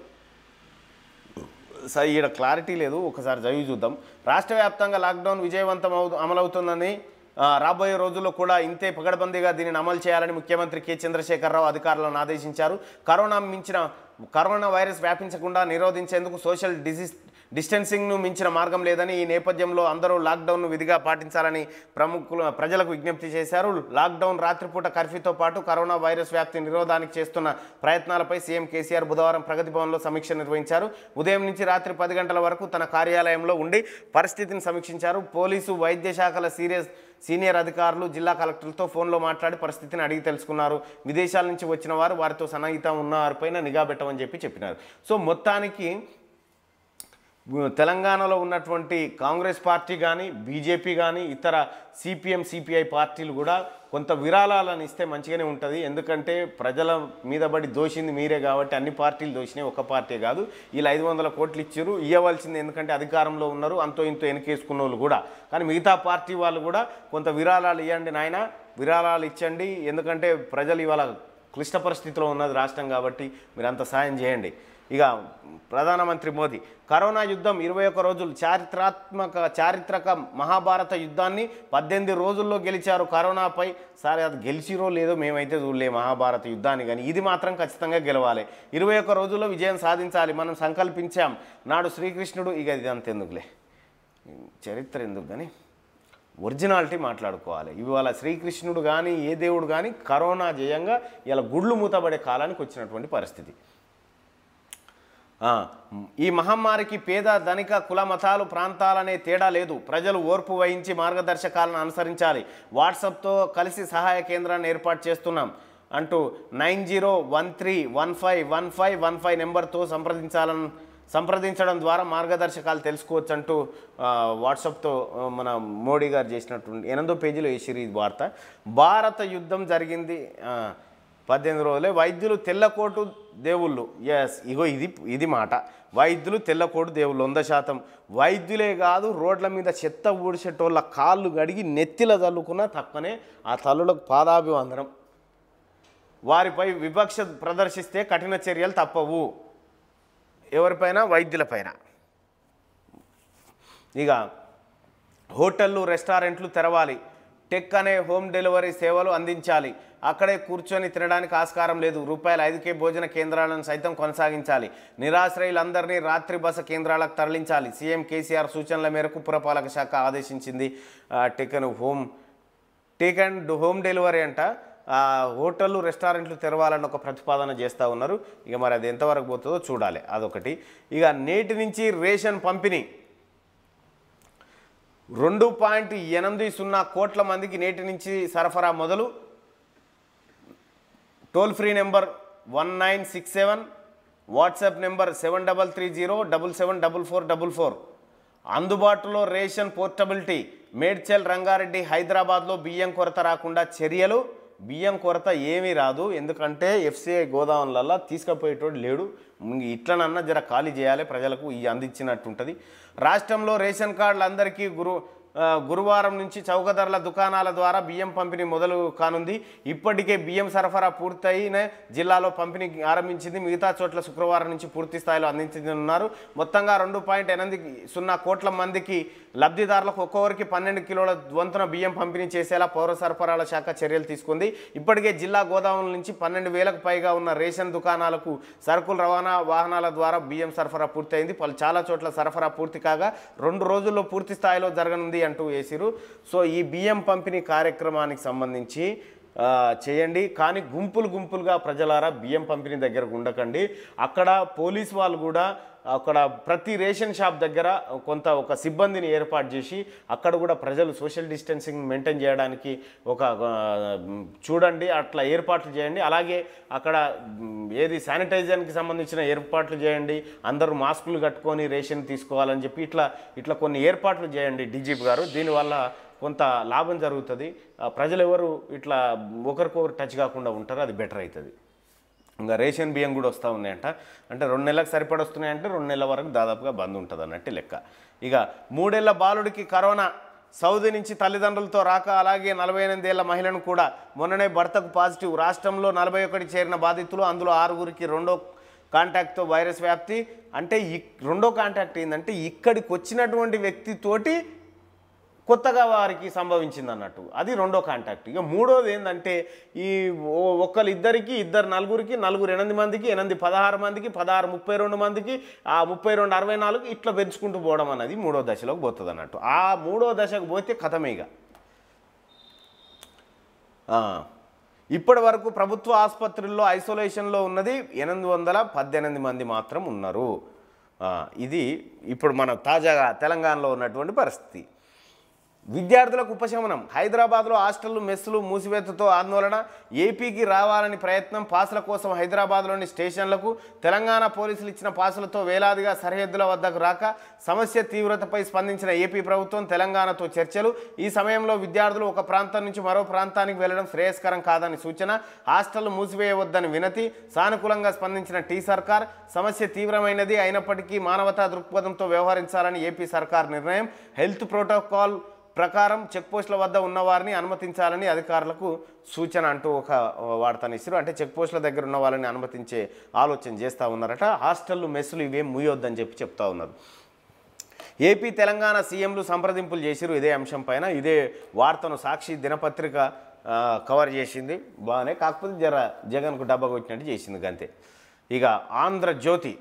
సరే ఈడ క్లారిటీ లేదు ఒకసారి చదివి చూద్దాం రాష్ట్ర వ్యాప్తంగా లాక్డౌన్ విజయవంతం అవు అమలవుతుందని ఆ, రాబోయే రోజుల్లో కూడా ఇంతే పగడబందీగా దీనిని అమలు చేయాలని ముఖ్యమంత్రి కె చంద్రశేఖరరావు అధికారులను ఆదేశించారు కరోనా మించిన కరోనా వైరస్ వ్యాపించకుండా నిరోధించేందుకు సోషల్ డిజిస్ డిస్టెన్సింగ్ను మించిన మార్గం లేదని ఈ నేపథ్యంలో అందరూ లాక్డౌన్ను విధిగా పాటించాలని ప్రముఖులు ప్రజలకు విజ్ఞప్తి చేశారు లాక్డౌన్ రాత్రిపూట కర్ఫ్యూతో పాటు కరోనా వైరస్ వ్యాప్తి నిరోధానికి చేస్తున్న ప్రయత్నాలపై సీఎం కేసీఆర్ బుధవారం ప్రగతి భవన్లో సమీక్ష నిర్వహించారు ఉదయం నుంచి రాత్రి పది గంటల వరకు తన కార్యాలయంలో ఉండి పరిస్థితిని సమీక్షించారు పోలీసు వైద్య శాఖల సీరియస్ సీనియర్ అధికారులు జిల్లా కలెక్టర్లతో ఫోన్లో మాట్లాడి పరిస్థితిని అడిగి తెలుసుకున్నారు విదేశాల నుంచి వచ్చిన వారు వారితో సన్నిహితం ఉన్న వారిపైన నిఘా పెట్టమని చెప్పి చెప్పినారు సో మొత్తానికి తెలంగాణలో ఉన్నటువంటి కాంగ్రెస్ పార్టీ కానీ బీజేపీ కానీ ఇతర సిపిఎం సిపిఐ పార్టీలు కూడా కొంత విరాళాలను ఇస్తే మంచిగానే ఉంటుంది ఎందుకంటే ప్రజల మీద పడి దోషింది మీరే కాబట్టి అన్ని పార్టీలు దోషినాయి ఒక పార్టీ కాదు వీళ్ళు ఐదు వందల కోట్లు ఇచ్చారు ఇవ్వవలసింది ఎందుకంటే అధికారంలో ఉన్నారు అంతో ఇంతో వెనకేసుకున్న వాళ్ళు కూడా కానీ మిగతా పార్టీ వాళ్ళు కూడా కొంత విరాళాలు ఇవ్వండి నాయన విరాళాలు ఇచ్చండి ఎందుకంటే ప్రజలు ఇవాళ క్లిష్ట పరిస్థితిలో ఉన్నది రాష్ట్రం కాబట్టి మీరు అంత సాయం చేయండి ఇక ప్రధానమంత్రి మోదీ కరోనా యుద్ధం ఇరవై ఒక్క రోజులు చారిత్రాత్మక చారిత్రక మహాభారత యుద్ధాన్ని పద్దెనిమిది రోజుల్లో గెలిచారు కరోనాపై సరే అది గెలిచిరో లేదో మేమైతే చూడలే మహాభారత యుద్ధాన్ని కానీ ఇది మాత్రం ఖచ్చితంగా గెలవాలి ఇరవై ఒక్క రోజుల్లో విజయం సాధించాలి మనం సంకల్పించాం నాడు శ్రీకృష్ణుడు ఇక ఇది అంతెందుకులే చరిత్ర ఎందుకు కానీ ఒరిజినాలిటీ మాట్లాడుకోవాలి ఇవాళ శ్రీకృష్ణుడు కానీ ఏ దేవుడు కానీ కరోనా జయంగా ఇలా గుళ్ళు మూతబడే కాలానికి వచ్చినటువంటి పరిస్థితి ఆ, ఈ మహమ్మారికి పేద ధనిక కుల మతాలు ప్రాంతాలనే తేడా లేదు ప్రజలు ఓర్పు వహించి మార్గదర్శకాలను అనుసరించాలి వాట్సాప్తో కలిసి సహాయ కేంద్రాన్ని ఏర్పాటు చేస్తున్నాం అంటూ nine zero one three one five one five one five నెంబర్తో సంప్రదించాలని సంప్రదించడం ద్వారా మార్గదర్శకాలు తెలుసుకోవచ్చు అంటూ ఆ, వాట్సాప్తో ఆ, మన మోడీ గారు చేసినటువంటి ఎనిమిదో పేజీలో వేసిరు ఈ వార్త భారత యుద్ధం జరిగింది ఆ, పద్దెనిమిది రోజులే వైద్యులు తెల్లకోటు దేవుళ్ళు ఎస్ ఇగో ఇది ఇది మాట వైద్యులు తెల్లకోటు దేవుళ్ళు వంద శాతం వైద్యులే కాదు రోడ్ల మీద చెత్త ఊడిచేటోళ్ళ కాళ్ళు గడిగి నెత్తిల చల్లుకున్నా తక్కువనే ఆ తల్లులకు పాదాభివందనం వారిపై వివక్ష ప్రదర్శిస్తే కఠిన చర్యలు తప్పవు ఎవరిపైన వైద్యులపైన ఇక హోటళ్ళు రెస్టారెంట్లు తెరవాలి టెక్ అనే హోమ్ డెలివరీ సేవలు అందించాలి అక్కడే కూర్చొని తినడానికి ఆస్కారం లేదు రూపాయలు ఐదుకే భోజన కేంద్రాలను సైతం కొనసాగించాలి నిరాశ్రయులందరినీ రాత్రి బస కేంద్రాలకు తరలించాలి సీఎం కేసీఆర్ సూచనల మేరకు పురపాలక శాఖ ఆదేశించింది ఆ, టెక్ అనే home take and home delivery అంట ఆ, హోటళ్ళు రెస్టారెంట్లు తెరవాలని ఒక ప్రతిపాదన చేస్తూ ఉన్నారు ఇక మరి అది ఎంతవరకు పోతుందో చూడాలి అదొకటి ఇక నేటి నుంచి రేషన్ పంపిణీ రెండు పాయింట్ ఎనిమిది సున్నా కోట్ల మందికి నేటి నుంచి సరఫరా మొదలు toll free number one nine six seven WhatsApp number seven double three zero double seven double four double four అందుబాటులో రేషన్ పోర్టబిలిటీ మేడ్చల్ రంగారెడ్డి హైదరాబాద్లో బియ్యం కొరత రాకుండా చర్యలు బియ్యం కొరత ఏమీ రాదు ఎందుకంటే ఎఫ్సిఐ గోదాములలో తీసుకుపోయేటోడు లేడు ఇంక ఇట్లనన్నా జర ఖాళీ చేయాలి ప్రజలకు ఈ అందించినట్టు ఉంటుంది రాష్ట్రంలో రేషన్ కార్డులు అందరికీ గురు ఆ, గురువారం నుంచి చౌక ధరల దుకాణాల ద్వారా బియ్యం పంపిణీ మొదలు కానుంది ఇప్పటికే బియ్యం సరఫరా పూర్తయిన జిల్లాలో పంపిణీ ఆరంభించింది మిగతా చోట్ల శుక్రవారం నుంచి పూర్తి స్థాయిలో అందించనున్నారు మొత్తంగా రెండు పాయింట్ ఎనిమిది సున్నా కోట్ల మందికి లబ్ధిదారులకు ఒక్కొక్కరికి పన్నెండు కిలోల వంతున బియ్యం పంపిణీ చేసేలా పౌర సరఫరాల శాఖ చర్యలు తీసుకుంది ఇప్పటికే జిల్లా గోదాముల నుంచి పన్నెండు వేలకు పైగా ఉన్న రేషన్ దుకాణాలకు సరుకులు రవాణా వాహనాల ద్వారా బియ్యం సరఫరా పూర్తయింది పలు చాలా చోట్ల సరఫరా పూర్తి కాగా రెండు రోజుల్లో పూర్తి స్థాయిలో జరగనుంది అంటూ వేసిరు సో ఈ బియ్యం పంపిణీ కార్యక్రమానికి సంబంధించి ఆ, చేయండి కానీ గుంపులు గుంపులుగా ప్రజలారా బియ్యం పంపిణీ దగ్గర ఉండకండి అక్కడ పోలీస్ వాళ్ళు కూడా అక్కడ ప్రతి రేషన్ షాప్ దగ్గర కొంత ఒక సిబ్బందిని ఏర్పాటు చేసి అక్కడ కూడా ప్రజలు సోషల్ డిస్టెన్సింగ్ మెయింటైన్ చేయడానికి ఒక ఆ, చూడండి అట్లా ఏర్పాట్లు చేయండి అలాగే అక్కడ మ్, ఏది శానిటైజర్కి సంబంధించిన ఏర్పాట్లు చేయండి అందరూ మాస్కులు కట్టుకొని రేషన్ తీసుకోవాలని చెప్పి ఇట్లా ఇట్లా కొన్ని ఏర్పాట్లు చేయండి డీజీపీ గారు దీనివల్ల కొంత లాభం జరుగుతుంది ఆ, ప్రజలు ఎవరు ఇట్లా ఒకరికొకరు టచ్ కాకుండా ఉంటారు అది బెటర్ అవుతుంది ఇంకా రేషన్ బియ్యం కూడా వస్తూ ఉన్నాయంట అంటే రెండు నెలలకు సరిపడి వస్తున్నాయంటే రెండు నెలల వరకు దాదాపుగా బంద్ ఉంటుంది అన్నట్టు లెక్క ఇక మూడేళ్ల బాలుడికి కరోనా సౌదీ నుంచి తల్లిదండ్రులతో రాక అలాగే నలభై ఎనిమిదేళ్ల మహిళను కూడా మొన్ననే భర్తకు పాజిటివ్ రాష్ట్రంలో నలభై ఒకటి చేరిన బాధితులు అందులో ఆరుగురికి రెండో కాంటాక్ట్తో వైరస్ వ్యాప్తి అంటే ఈ రెండో కాంటాక్ట్ ఏంటంటే ఇక్కడికి వచ్చినటువంటి వ్యక్తితోటి కొత్తగా వారికి సంభవించింది అన్నట్టు అది రెండో కాంటాక్ట్ ఇక మూడోది ఏంటంటే ఈ ఓ- ఒకళ్ళు ఇద్దరికి ఇద్దరు నలుగురికి నలుగురు ఎనిమిది మందికి ఎనిమిది పదహారు మందికి పదహారు ముప్పై రెండు మందికి ఆ ముప్పై రెండు అరవై నాలుగు ఇట్లా పెంచుకుంటూ పోవడం అన్నది మూడో దశలోకి పోతుంది అన్నట్టు ఆ మూడో దశకు పోతే కథమే ఇక ఆ, ఇప్పటి వరకు ప్రభుత్వ ఆసుపత్రుల్లో ఐసోలేషన్లో ఉన్నది ఎనిమిది వందల పద్దెనిమిది మంది మాత్రం ఉన్నారు ఆ, ఇది ఇప్పుడు మన తాజాగా తెలంగాణలో ఉన్నటువంటి పరిస్థితి విద్యార్థులకు ఉపశమనం హైదరాబాద్లో హాస్టళ్లు మెస్సులు మూసివేతతో ఆందోళన ఏపీకి రావాలని ప్రయత్నం పాసుల కోసం హైదరాబాద్లోని స్టేషన్లకు తెలంగాణ పోలీసులు ఇచ్చిన పాసులతో వేలాదిగా సరిహద్దుల వద్దకు రాక సమస్య తీవ్రతపై స్పందించిన ఏపీ ప్రభుత్వం తెలంగాణతో చర్చలు ఈ సమయంలో విద్యార్థులు ఒక ప్రాంతం నుంచి మరో ప్రాంతానికి వెళ్లడం శ్రేయస్కరం కాదని సూచన హాస్టళ్లు మూసివేయవద్దని వినతి సానుకూలంగా స్పందించిన టీ సర్కార్ సమస్య తీవ్రమైనది అయినప్పటికీ మానవతా దృక్పథంతో వ్యవహరించాలని ఏపీ సర్కార్ నిర్ణయం హెల్త్ ప్రోటోకాల్ ప్రకారం చెక్పోస్టుల వద్ద ఉన్నవారిని అనుమతించాలని అధికారులకు సూచన అంటూ ఒక వార్తను ఇస్తారు అంటే చెక్పోస్టుల దగ్గర ఉన్న వాళ్ళని అనుమతించే ఆలోచన చేస్తూ ఉన్నారట హాస్టళ్ళు మెస్సులు ఇవేం ముయ్యొద్దని చెప్పి చెప్తా ఉన్నారు ఏపీ తెలంగాణ సీఎంలు సంప్రదింపులు చేసిరు ఇదే అంశం పైన ఇదే వార్తను సాక్షి దినపత్రిక ఆ, కవర్ చేసింది బాగానే కాకపోతే జర జగన్కు డబ్బా కొట్టినట్టు చేసింది అంతే ఇక ఆంధ్రజ్యోతి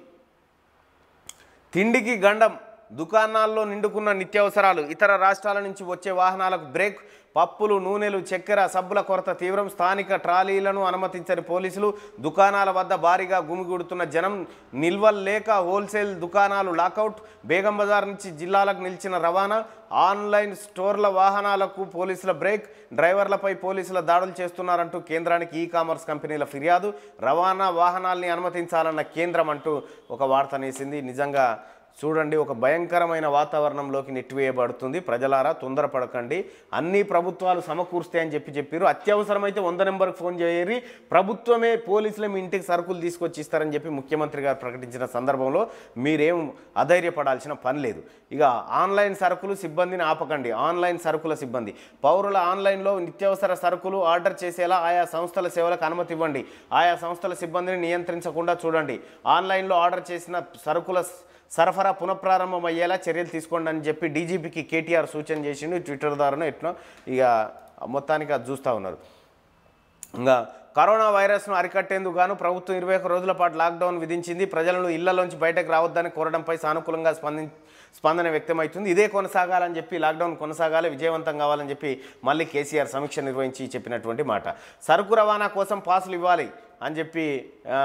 తిండికి గండం దుకాణాల్లో నిండుకున్న నిత్యావసరాలు ఇతర రాష్ట్రాల నుంచి వచ్చే వాహనాలకు బ్రేక్ పప్పులు నూనెలు చక్కెర సబ్బుల కొరత తీవ్రం స్థానిక ట్రాలీలను అనుమతించని పోలీసులు దుకాణాల వద్ద భారీగా గుమిగూడుతున్న జనం నిల్వలు లేక హోల్సేల్ దుకాణాలు లాకౌట్ బేగం బజార్ నుంచి జిల్లాలకు నిలిచిన రవాణా ఆన్లైన్ స్టోర్ల వాహనాలకు పోలీసుల బ్రేక్ డ్రైవర్లపై పోలీసుల దాడులు చేస్తున్నారంటూ కేంద్రానికి ఈ కామర్స్ కంపెనీల ఫిర్యాదు రవాణా వాహనాల్ని అనుమతించాలన్న కేంద్రం అంటూ ఒక వార్తనేసింది నిజంగా చూడండి ఒక భయంకరమైన వాతావరణంలోకి నెట్టివేయబడుతుంది ప్రజలారా తొందరపడకండి అన్ని ప్రభుత్వాలు సమకూరుస్తాయి అని చెప్పి చెప్పారు అత్యవసరమైతే వంద నెంబర్కి ఫోన్ చేయరి ప్రభుత్వమే పోలీసులే మీ ఇంటికి సరుకులు తీసుకొచ్చి ఇస్తారని చెప్పి ముఖ్యమంత్రి గారు ప్రకటించిన సందర్భంలో మీరేం అధైర్యపడాల్సిన పని లేదు ఇక ఆన్లైన్ సరుకులు సిబ్బందిని ఆపకండి ఆన్లైన్ సరుకుల సిబ్బంది పౌరుల ఆన్లైన్లో నిత్యావసర సరుకులు ఆర్డర్ చేసేలా ఆయా సంస్థల సేవలకు అనుమతి ఇవ్వండి ఆయా సంస్థల సిబ్బందిని నియంత్రించకుండా చూడండి ఆన్లైన్లో ఆర్డర్ చేసిన సరుకుల సరఫరా పునఃప్రారంభం అయ్యేలా చర్యలు తీసుకోండి అని చెప్పి డీజీపీకి కేటీఆర్ సూచన చేసిండు ట్విట్టర్ ద్వారా ఎట్లా ఇక మొత్తానికి అది చూస్తూ ఉన్నారు ఇంకా కరోనా వైరస్ను అరికట్టేందుకు గాను ప్రభుత్వం ఇరవై ఒక్క రోజుల పాటు లాక్డౌన్ విధించింది ప్రజలను ఇళ్లలోంచి బయటకు రావద్దని కోరడంపై సానుకూలంగా స్పంది స్పందన వ్యక్తమవుతుంది ఇదే కొనసాగాలని చెప్పి లాక్డౌన్ కొనసాగాలి విజయవంతం కావాలని చెప్పి మళ్ళీ కేసీఆర్ సమీక్ష నిర్వహించి చెప్పినటువంటి మాట సరుకు రవాణా కోసం పాసులు ఇవ్వాలి అని చెప్పి ఆ,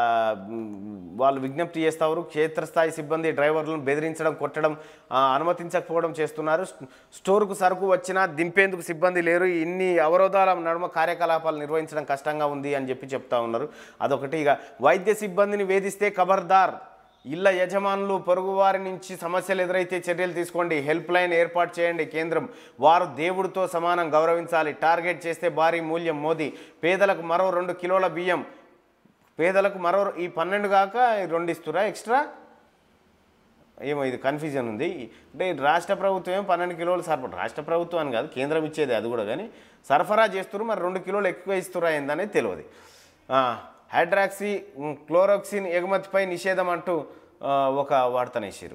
వాళ్ళు విజ్ఞప్తి చేస్తారు క్షేత్రస్థాయి సిబ్బంది డ్రైవర్లను బెదిరించడం కొట్టడం ఆ, అనుమతించకపోవడం చేస్తున్నారు స్టోర్కు సరుకు వచ్చినా దింపేందుకు సిబ్బంది లేరు ఇన్ని అవరోధాల నడుమ కార్యకలాపాలు నిర్వహించడం కష్టంగా ఉంది అని చెప్పి చెప్తా ఉన్నారు అదొకటి ఇక వైద్య సిబ్బందిని వేధిస్తే ఖబర్దార్ ఇళ్ల యజమానులు పొరుగువారి నుంచి సమస్యలు ఎదురైతే చర్యలు తీసుకోండి హెల్ప్ లైన్ ఏర్పాటు చేయండి కేంద్రం వారు దేవుడితో సమానం గౌరవించాలి టార్గెట్ చేస్తే భారీ మూల్యం మోదీ పేదలకు మరో రెండు కిలోల బియ్యం పేదలకు మరో ఈ పన్నెండు కాక రెండు ఇస్తురా ఎక్స్ట్రా ఏమో ఇది కన్ఫ్యూజన్ ఉంది అంటే ఈ రాష్ట్ర ప్రభుత్వం ఏమో పన్నెండు కిలోలు సరఫరా రాష్ట్ర ప్రభుత్వం అని కాదు కేంద్రం ఇచ్చేది అది కూడా కానీ సరఫరా చేస్తున్నారు మరి రెండు కిలోలు ఎక్కువ ఇస్తురా ఏందనేది తెలియదు ఆ, హైడ్రాక్సీ ఉమ్, క్లోరోక్సిన్ ఎగుమతిపై నిషేధం అంటూ ఆ, ఒక వార్తనేసారు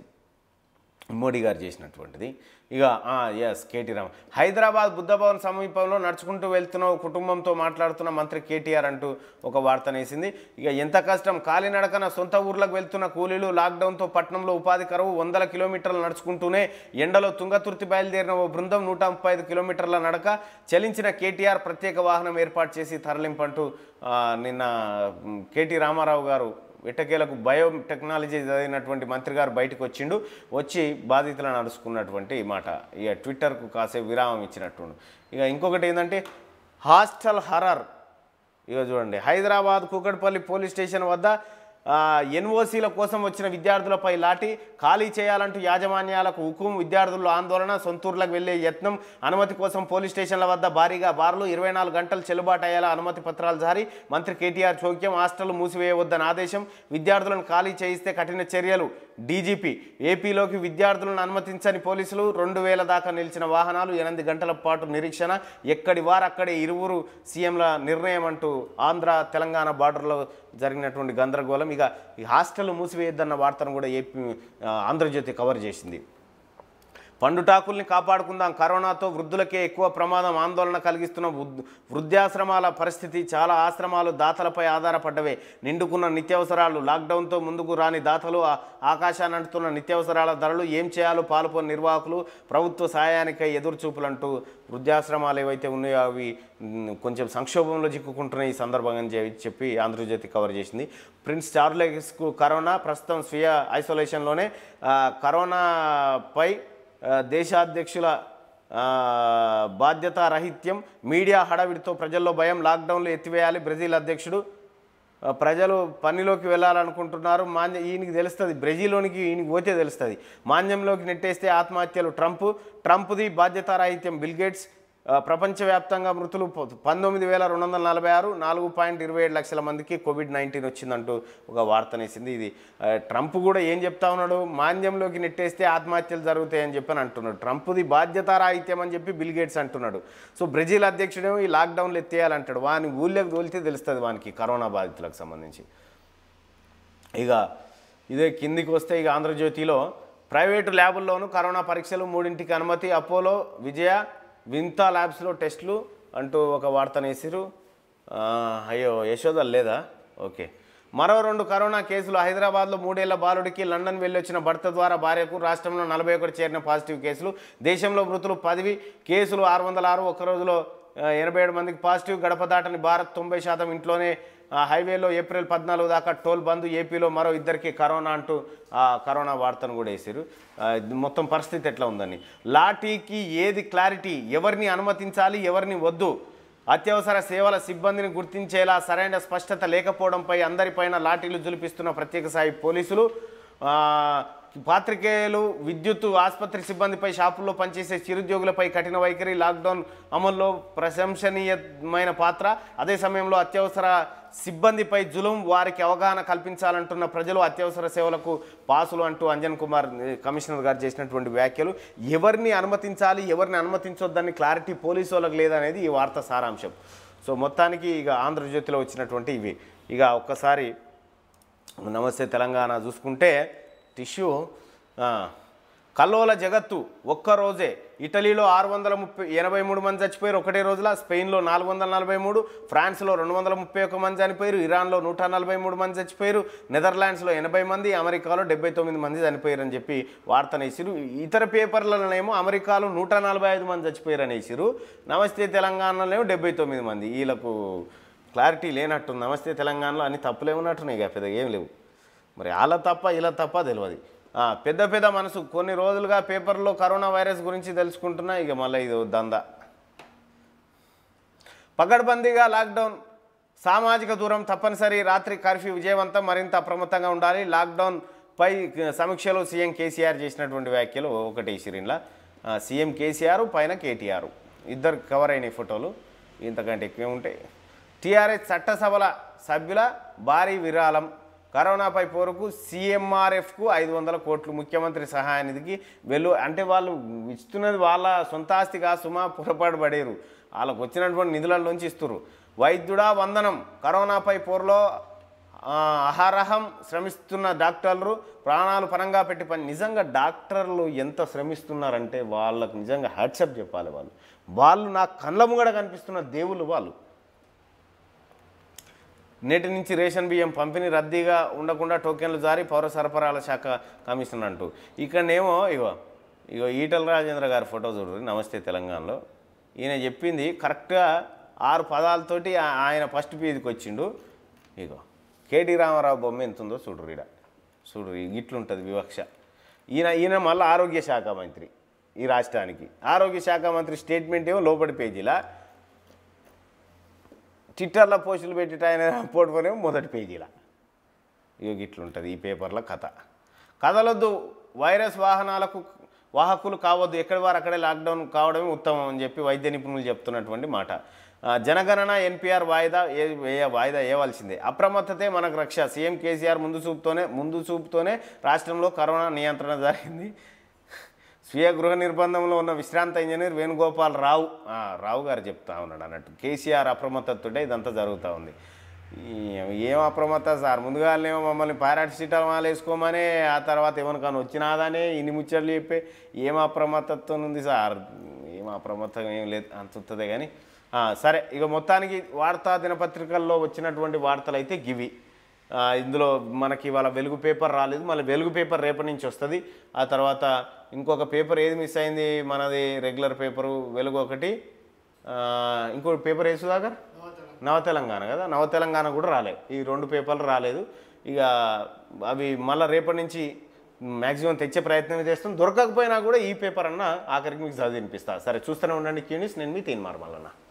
మోడీ గారు చేసినటువంటిది ఇక ఎస్ కేటీ రామ్ హైదరాబాద్ బుద్ధభవన్ సమీపంలో నడుచుకుంటూ వెళ్తున్న ఓ కుటుంబంతో మాట్లాడుతున్న మంత్రి కేటీఆర్ అంటూ ఒక వార్తనేసింది ఇక ఎంత కష్టం కాలినడకన సొంత ఊర్లకు వెళ్తున్న కూలీలు లాక్డౌన్తో పట్టణంలో ఉపాధి కరువు వందల కిలోమీటర్లు నడుచుకుంటూనే ఎండలో తుంగతుర్తి బయలుదేరిన ఓ బృందం నూట ముప్పై ఐదు కిలోమీటర్ల నడక చలించిన కేటీఆర్ ప్రత్యేక వాహనం ఏర్పాటు చేసి తరలింపంటూ ఆ, నిన్న మ్, కేటీ రామారావు గారు ఎట్టకేలకు బయో టెక్నాలజీ చదివినటువంటి మంత్రి గారు బయటకు వచ్చిండు వచ్చి బాధితులను అరుచుకున్నటువంటి మాట ఇక ట్విట్టర్కు కాసేపు విరామం ఇచ్చినట్టు ఇక ఇంకొకటి ఏంటంటే హాస్టల్ హర్రర్ ఇక చూడండి హైదరాబాద్ కూకట్పల్లి పోలీస్ స్టేషన్ వద్ద ఎన్ఓసీల కోసం వచ్చిన విద్యార్థులపై లాఠీ ఖాళీ చేయాలంటూ యాజమాన్యాలకు హుకుం విద్యార్థుల ఆందోళన సొంతూర్లకు వెళ్లే యత్నం అనుమతి కోసం పోలీస్ స్టేషన్ల వద్ద భారీగా బార్లు ఇరవై నాలుగు గంటలు చెల్లుబాటు అయ్యేలా అనుమతి పత్రాలు జారీ మంత్రి కేటీఆర్ చౌక్యం హాస్టల్ మూసివేయవద్దని ఆదేశం విద్యార్థులను ఖాళీ చేయిస్తే కఠిన చర్యలు డీజీపీ ఏపీలోకి విద్యార్థులను అనుమతించని పోలీసులు రెండు వేల దాకా నిలిచిన వాహనాలు ఎనిమిది గంటల పాటు నిరీక్షణ ఎక్కడి వారు అక్కడే ఇరువురు సీఎంల నిర్ణయం అంటూ ఆంధ్ర తెలంగాణ బార్డర్లో జరిగినటువంటి గందరగోళం ఇక ఈ హాస్టల్ మూసివేయొద్దన్న వార్తను కూడా ఏపీ ఆ, ఆంధ్రజ్యోతి కవర్ చేసింది పండుటాకుల్ని కాపాడుకుందాం కరోనాతో వృద్ధులకే ఎక్కువ ప్రమాదం ఆందోళన కలిగిస్తున్న వృద్ధ- వృద్ధాశ్రమాల పరిస్థితి చాలా ఆశ్రమాలు దాతలపై ఆధారపడ్డవే నిండుకున్న నిత్యావసరాలు లాక్డౌన్తో ముందుకు రాని దాతలు ఆ- ఆకాశాన్ని అంటున్న నిత్యావసరాల ధరలు ఏం చేయాలో పాల్పొని నిర్వాహకులు ప్రభుత్వ సహాయానికై ఎదురుచూపులు అంటూ వృద్ధాశ్రమాలు ఏవైతే ఉన్నాయో అవి మ్, కొంచెం సంక్షోభంలో చిక్కుకుంటున్న ఈ సందర్భంగా అని చెప్పి- చెప్పి ఆంధ్రజ్యోతి కవర్ చేసింది ప్రిన్స్ చార్లెస్కు కరోనా ప్రస్తుతం స్వీయ ఐసోలేషన్లోనే ఆ, కరోనాపై ఆ, దేశాధ్యక్షుల ఆ, బాధ్యతారహిత్యం మీడియా హడావిడితో ప్రజల్లో భయం లాక్డౌన్లు ఎత్తివేయాలి బ్రెజిల్ అధ్యక్షుడు ఆ, ప్రజలు పనిలోకి వెళ్ళాలనుకుంటున్నారు మాన్య ఈయనకి తెలుస్తుంది బ్రెజిల్లోనికి ఈయనకి పోతే తెలుస్తుంది మాన్యంలోకి నెట్టేస్తే ఆత్మహత్యలు ట్రంప్ ట్రంప్ది బాధ్యతారాహిత్యం బిల్గేట్స్ ఆ, ప్రపంచవ్యాప్తంగా మృతులు ప- పంతొమ్మిది వేల రెండు వందల నలభై ఆరు నాలుగు పాయింట్ ఇరవై ఏడు లక్షల మందికి కోవిడ్ నైన్టీన్ వచ్చిందంటూ ఒక వార్తనేసింది ఇది ఆ, ట్రంప్ కూడా ఏం చెప్తా ఉన్నాడు మాంద్యంలోకి నెట్టేస్తే ఆత్మహత్యలు జరుగుతాయని చెప్పి అని అంటున్నాడు ట్రంప్ది బాధ్యతారాహిత్యం అని చెప్పి బిల్ గేట్స్ అంటున్నాడు సో బ్రెజిల్ అధ్యక్షుడేమో ఈ లాక్డౌన్లు ఎత్తేయాలంటాడు వాని ఊళ్ళోకి తోలితే తెలుస్తుంది వానికి కరోనా బాధితులకు సంబంధించి ఇక ఇదే కిందికి వస్తే ఇక ఆంధ్రజ్యోతిలో ప్రైవేటు ల్యాబుల్లోనూ కరోనా పరీక్షలు మూడింటికి అనుమతి అపోలో విజయ వింతా ల్యాబ్స్లో టెస్టులు అంటూ ఒక వార్తనేసిరు ఆ, అయ్యో యశోద లేదా ఓకే మరో రెండు కరోనా కేసులు హైదరాబాద్లో మూడేళ్ల బాలుడికి లండన్ వెళ్ళొచ్చిన భర్త ద్వారా భార్యకు రాష్ట్రంలో నలభై ఒకటి చేరిన పాజిటివ్ కేసులు దేశంలో మృతులు పదివి కేసులు ఆరు వందల ఆరు ఒక రోజులో ఆ, ఎనభై ఏడు మందికి పాజిటివ్ గడప దాటని భారత్ తొంభై శాతం ఇంట్లోనే ఆ, హైవేలో ఏప్రిల్ పద్నాలుగు దాకా టోల్ బంద్ ఏపీలో మరో ఇద్దరికి కరోనా అంటూ ఆ కరోనా వార్తను కూడా వేసారు ఆ, ఇది మొత్తం పరిస్థితి ఎట్లా ఉందని లాఠీకి ఏది క్లారిటీ ఎవరిని అనుమతించాలి ఎవరిని వద్దు అత్యవసర సేవల సిబ్బందిని గుర్తించేలా సరైన స్పష్టత లేకపోవడంపై అందరిపైన లాఠీలు జులిపిస్తున్న ప్రత్యేక స్థాయి పోలీసులు ఆ, పాత్రికేయులు విద్యుత్ ఆసుపత్రి సిబ్బందిపై షాపుల్లో పనిచేసే చిరుద్యోగులపై కఠిన వైఖరి లాక్డౌన్ అమల్లో ప్రశంసనీయమైన పాత్ర అదే సమయంలో అత్యవసర సిబ్బందిపై జులుం వారికి అవగాహన కల్పించాలంటున్న ప్రజలు అత్యవసర సేవలకు పాసులు అంటూ అంజన్ కుమార్ ఏ, కమిషనర్ గారు చేసినటువంటి వ్యాఖ్యలు ఎవరిని అనుమతించాలి ఎవరిని అనుమతించొద్దని క్లారిటీ పోలీసు వాళ్ళకి లేదనేది ఈ వార్త సారాంశం సో మొత్తానికి ఇక ఆంధ్రజ్యోతిలో వచ్చినటువంటి ఇవి ఇక ఒక్కసారి నమస్తే తెలంగాణ చూసుకుంటే టిష్యూ ఆ, కల్లోల జగత్తు ఒక్క రోజే ఇటలీలో ఆరు వందల ముప్పై ఎనభై మూడు మంది చచ్చిపోయారు ఒకటే రోజుల స్పెయిన్లో నాలుగు వందల నలభై మూడు ఫ్రాన్స్లో రెండు వందల ముప్పై ఒక్క మంది చనిపోయారు ఇరాన్లో నూట నలభై మూడు మంది చచ్చిపోయారు నెదర్లాండ్స్లో ఎనభై మంది అమెరికాలో డెబ్బై తొమ్మిది మంది చనిపోయారు అని చెప్పి వార్తనేసిరు ఇతర పేపర్లలోనేమో అమెరికాలో నూట నలభై ఐదు మంది చచ్చిపోయారు అనేసిరు నమస్తే తెలంగాణలోనేమో డెబ్బై తొమ్మిది మంది వీళ్ళకు క్లారిటీ లేనట్టుంది నమస్తే తెలంగాణలో అన్ని తప్పులే ఉన్నట్టున్నాయి ఇక పెద్దగా ఏం లేవు మరి వాళ్ళ తప్ప ఇలా తప్ప తెలియదు ఆ, పెద్ద పెద్ద మనసు కొన్ని రోజులుగా పేపర్లో కరోనా వైరస్ గురించి తెలుసుకుంటున్నా ఇక మళ్ళీ ఇది దందా పకడ్బందీగా లాక్డౌన్ సామాజిక దూరం తప్పనిసరి రాత్రి కర్ఫ్యూ విజయవంతం మరింత అప్రమత్తంగా ఉండాలి లాక్డౌన్ పై సమీక్షలో సీఎం కేసీఆర్ చేసినటువంటి వ్యాఖ్యలు ఒకటి సిరిన్లా సీఎం కేసీఆర్ పైన కేటీఆర్ ఇద్దరు కవర్ అయిన ఫోటోలు ఇంతకంటే ఎక్కువే ఉంటాయి టీఆర్ఎస్ చట్టసభల సభ్యుల భారీ విరాళం కరోనాపై పోరుకు సీఎంఆర్ఎఫ్కు ఐదు వందల కోట్లు ముఖ్యమంత్రి సహాయ నిధికి వెళ్ళు అంటే వాళ్ళు ఇస్తున్నది వాళ్ళ సొంత ఆస్తిగా సుమా పొరపాటు పడేరు వాళ్ళకు వచ్చినటువంటి నిధులలోంచి ఇస్తున్నారు వైద్యుడా వందనం కరోనాపై పోరులో ఆ, అహరహం శ్రమిస్తున్న డాక్టర్లు ప్రాణాలు పరంగా పెట్టి పని నిజంగా డాక్టర్లు ఎంత శ్రమిస్తున్నారంటే వాళ్ళకు నిజంగా హ్యాట్సప్ చెప్పాలి వాళ్ళు వాళ్ళు నా కళ్ళ ముంగడ కనిపిస్తున్న దేవుళ్ళు వాళ్ళు నేటి నుంచి రేషన్ బియ్యం పంపిణీ రద్దీగా ఉండకుండా టోకెన్లు జారీ పౌర సరఫరాల శాఖ కమిషన్ అంటూ ఇక్కడనేమో ఇగో ఇగో ఈటల రాజేంద్ర గారి ఫోటో చూడండి నమస్తే తెలంగాణలో ఈయన చెప్పింది కరెక్ట్గా ఆరు పదాలతోటి ఆ- ఆయన ఫస్ట్ పేజీకి వచ్చిండు ఇగో కేటీ రామారావు బొమ్మ ఎంత ఉందో చూడరు ఈడ చూడరు ఇట్లుంటుంది వివక్ష ఈయన ఈయన మళ్ళీ ఆరోగ్య శాఖ మంత్రి ఈ రాష్ట్రానికి ఆరోగ్య శాఖ మంత్రి స్టేట్మెంట్ ఏమో లోపటి పేజీలా ట్విట్టర్లో పోస్టులు పెట్టేట ఆయన పోర్ట్ఫోలియో మొదటి పేజీలా ఇక ఇట్లుంటుంది ఈ పేపర్ల కథ కథలొద్దు వైరస్ వాహనాలకు వాహకులు కావద్దు ఎక్కడి వారు అక్కడే లాక్డౌన్ కావడమే ఉత్తమం అని చెప్పి వైద్య నిపుణులు చెప్తున్నటువంటి మాట ఆ, జనగణన ఎన్పిఆర్ వాయిదా ఏ వేయ- వాయిదా వేయవలసిందే అప్రమత్తతే మనకు రక్ష సీఎం కేసీఆర్ ముందు చూపుతోనే ముందు చూపుతోనే రాష్ట్రంలో కరోనా నియంత్రణ జరిగింది స్వీయ గృహ నిర్బంధంలో ఉన్న విశ్రాంత ఇంజనీర్ వేణుగోపాల్ రావు ఆ, రావు గారు చెప్తా ఉన్నాడు అన్నట్టు కేసీఆర్ అప్రమత్తతోటే ఇదంతా జరుగుతూ ఉంది ఈ- ఏం అప్రమత్త సార్ ముందుగానేమో మమ్మల్ని పారాసిటమాల్ మాల వేసుకోమని ఆ తర్వాత ఏమనుకాని వచ్చినాదనే ఇన్ని ముచ్చట్లు చెప్పే ఏం అప్రమత్తతో ఉంది సార్ ఏం అప్రమత్తం ఏం లేదు అంతుంటుంది కానీ ఆ, సరే ఇక మొత్తానికి వార్తా దినపత్రికల్లో వచ్చినటువంటి వార్తలు అయితే గివి ఆ, ఇందులో మనకి ఇవాళ వెలుగు పేపర్ రాలేదు మళ్ళీ వెలుగు పేపర్ రేపటి నుంచి వస్తుంది ఆ తర్వాత ఇంకొక పేపర్ ఏది మిస్ అయింది మనది రెగ్యులర్ పేపరు వెలుగు ఒకటి ఆ, ఇంకో పేపర్ ఏ సుధాకర్ నవ తెలంగాణ కదా నవ తెలంగాణ కూడా రాలేదు ఈ రెండు పేపర్లు రాలేదు ఇక అవి మళ్ళీ రేపటి నుంచి మ్యాక్సిమం తెచ్చే ప్రయత్నం చేస్తాం దొరకకపోయినా కూడా ఈ పేపర్ అన్న ఆఖరికి మీకు చదివినిపిస్తా సరే చూస్తూనే ఉండండి క్యూనిస్ నేను మీ తీన్ మార్మల్లన్నా